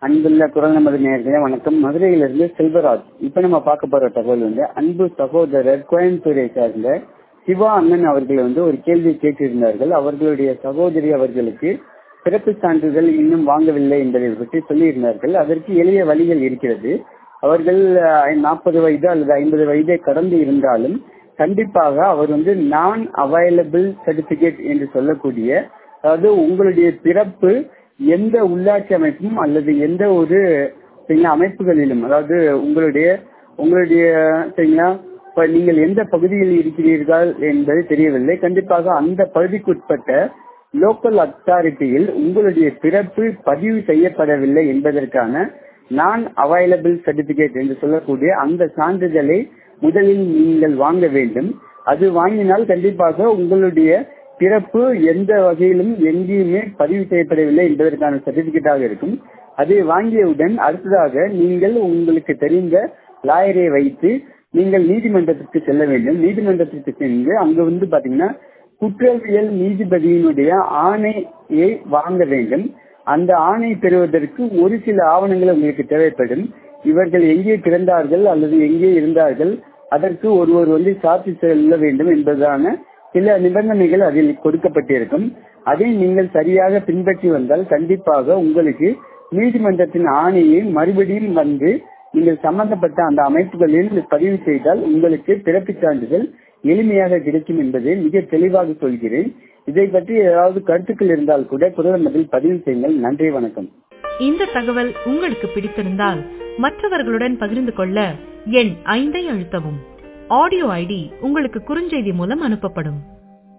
அன்புள்ள குரல் நமது நேர்களே வணக்கம் மதுரையிலிருந்து செல்வராஜ் இப்ப நம்ம பார்க்க போற தகவல் வந்து அன்பு சகோதரர் கோயம்புத்தூரை சார்ந்த சிவா அண்ணன் அவர்கள் வந்து ஒரு கேள்வி கேட்டிருந்தார்கள் அவர்களுடைய சகோதரி அவர்களுக்கு பிறப்பு சான்றிதழ் இன்னும் வாங்கவில்லை என்பதை பற்றி சொல்லியிருந்தார்கள் அதற்கு எளிய வழிகள் இருக்கிறது அவர்கள் நாற்பது வயது அல்லது ஐம்பது வயதை கடந்து இருந்தாலும் கண்டிப்பாக அவர் வந்து நான் அவைலபிள் சர்டிபிகேட் என்று சொல்லக்கூடிய அதாவது உங்களுடைய பிறப்பு எந்த உள்ளாட்சி அமைப்பும் அல்லது எந்த ஒரு அமைப்புகளிலும் அதாவது உங்களுடைய உங்களுடைய சரிங்களா இப்ப நீங்கள் எந்த பகுதியில் இருக்கிறீர்கள் என்பது தெரியவில்லை கண்டிப்பாக அந்த பகுதிக்குட்பட்ட லோக்கல் அத்தாரிட்டியில் உங்களுடைய பிறப்பு பதிவு செய்யப்படவில்லை என்பதற்கான நான் அவைலபிள் சர்டிபிகேட் என்று சொல்லக்கூடிய அந்த சான்றிதழை முதலில் நீங்கள் வாங்க வேண்டும் அது வாங்கினால் கண்டிப்பாக உங்களுடைய பிறப்பு எந்த வகையிலும் எங்கேயுமே பதிவு செய்யப்படவில்லை என்பதற்கான சர்டிபிகேட்டாக இருக்கும் அதை வாங்கியவுடன் அடுத்ததாக நீங்கள் உங்களுக்கு தெரிந்த லாயரை வைத்து நீங்கள் நீதிமன்றத்திற்கு செல்ல வேண்டும் நீதிமன்றத்திற்கு சென்று அங்கு வந்து பாத்தீங்கன்னா குற்றவியல் நீதிபதியினுடைய ஆணையை வாங்க வேண்டும் அந்த ஆணை பெறுவதற்கு ஒரு சில ஆவணங்கள் உங்களுக்கு தேவைப்படும் இவர்கள் எங்கே பிறந்தார்கள் அல்லது எங்கே இருந்தார்கள் அதற்கு ஒருவர் வந்து சாட்சி செல்ல வேண்டும் என்பதான சில நிபந்தனைகள் அதில் கொடுக்கப்பட்டிருக்கும் அதை நீங்கள் சரியாக பின்பற்றி வந்தால் கண்டிப்பாக உங்களுக்கு நீதிமன்றத்தின் ஆணையை மறுபடியும் வந்து நீங்கள் சம்பந்தப்பட்ட அந்த அமைப்புகளில் பதிவு செய்தால் உங்களுக்கு பிறப்பு சான்றிதழ் எளிமையாக கிடைக்கும் என்பதை மிக தெளிவாக சொல்கிறேன் இதை பற்றி ஏதாவது கருத்துக்கள் இருந்தால் கூட குரல் மதில் பதிவு செய்யுங்கள் நன்றி வணக்கம் இந்த தகவல் உங்களுக்கு பிடித்திருந்தால் மற்றவர்களுடன் பகிர்ந்து கொள்ள எண் ஐந்தை அழுத்தவும் ஆடியோ ஐடி உங்களுக்கு குறுஞ்செய்தி மூலம் அனுப்பப்படும்